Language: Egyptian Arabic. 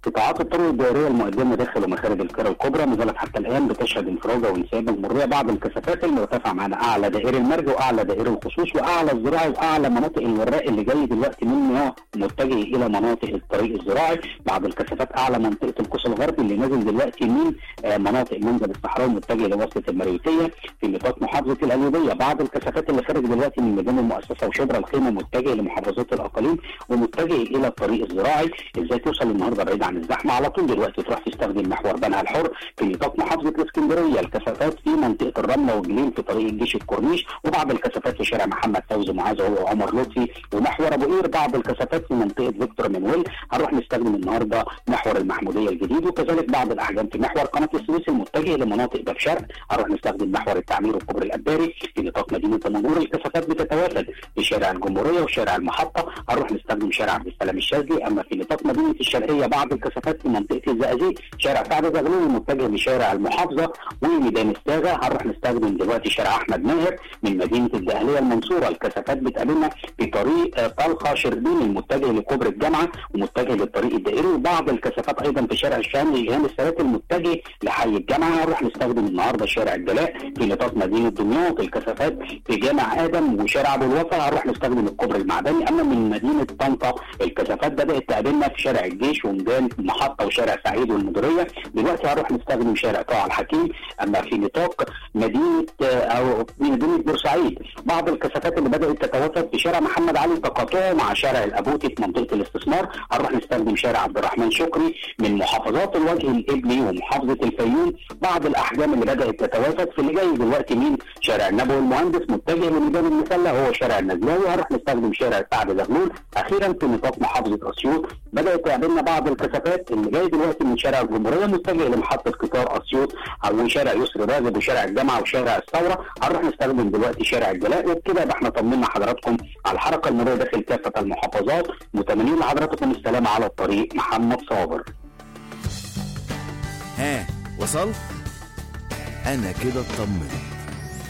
قطاعات الطرق الدائريه المقدمه داخل ومخارج القرى الكبرى ما زالت حتى الان بتشهد انفراجه وانسيابا مريه بعض الكثافات المرتفعه معنا اعلى دائري المرج واعلى دائري الخصوص واعلى الزراعي واعلى مناطق الوراق اللي جاي دلوقتي منه متجه الى مناطق الطريق الزراعي بعض الكثافات اعلى منطقه القوس الغربي اللي نازل دلوقتي من آه، مناطق منزل الصحراء متجه لوسط المريوطيه في نطاق محافظه القليوبيه بعض الكثافات اللي خارج دلوقتي من ميدان المؤسسه وشبرا الخيمه متجه لمحافظات الاقاليم ومتجه الى الطريق الزراعي ازاي توصل النهارده بعيد عن الزحمه على طول دلوقتي تروح تستخدم محور بنها الحر في نطاق محافظه الاسكندريه الكثافات في منطقه الرمله والجليل في طريق الجيش الكورنيش وبعض الكثافات في شارع محمد فوزي معاذ وعمر لطفي ومحور ابو قير بعض الكثافات في منطقه فيكتور مانويل هنروح نستخدم النهارده محور المحموديه الجديد وكذلك بعض الاحجام في محور قناه السويس المتجه لمناطق باب شرق هنروح نستخدم محور التعمير والكوبري الاباري في نطاق مدينه المنور الكثافات بتتوافد في شارع الجمهوريه وشارع المحطه هنروح نستخدم شارع عبد السلام الشاذلي اما في نطاق مدينه الشرقيه بعض الكثافات في منطقه الزقازيق شارع سعد زغلول المتجه لشارع المحافظه وميدان الساغه هنروح نستخدم دلوقتي شارع احمد ماهر من مدينه الدهليه المنصوره الكثافات بتقابلنا في طريق آه، طلخه شربين المتجه لكوبري الجامعه ومتجه للطريق الدائري وبعض الكثافات ايضا في شارع الشام لجهان السادات المتجه لحي الجامعه هنروح نستخدم النهارده شارع الجلاء في نطاق مدينه دمياط الكثافات في جامع ادم وشارع ابو الوفا هنروح نستخدم الكوبري المعدني اما من مدينه طنطا الكثافات بدات تقابلنا في شارع الجيش وميدان المحطه وشارع سعيد والمديريه دلوقتي هنروح نستخدم شارع طه الحكيم اما في نطاق مدينه آه، او في مدينه بورسعيد بعض الكثافات اللي بدات تتوافد في شارع محمد علي تقاطعه مع شارع الابوتي في منطقه الاستثمار هنروح نستخدم شارع عبد الرحمن شكري من محافظات الوجه الابلي ومحافظه الفيوم بعض الاحجام اللي بدات تتوافد في اللي جاي دلوقتي من شارع النبوي المهندس متجه لميدان المسله هو شارع النزلاوي هنروح نستخدم شارع سعد زغلول اخيرا في نطاق محافظه اسيوط بدات تقابلنا بعض الكثافات اللي جاي دلوقتي من شارع الجمهوريه متجه لمحطه قطار اسيوط او شارع يسر راغب وشارع الجامعه وشارع الثوره هنروح نستخدم دلوقتي شارع الجلاء وبكده يبقى احنا طمنا حضراتكم على الحركه المروريه داخل كافه المحافظات متمنين لحضراتكم السلامه على الطريق محمد صابر ها وصلت انا كده اطمنت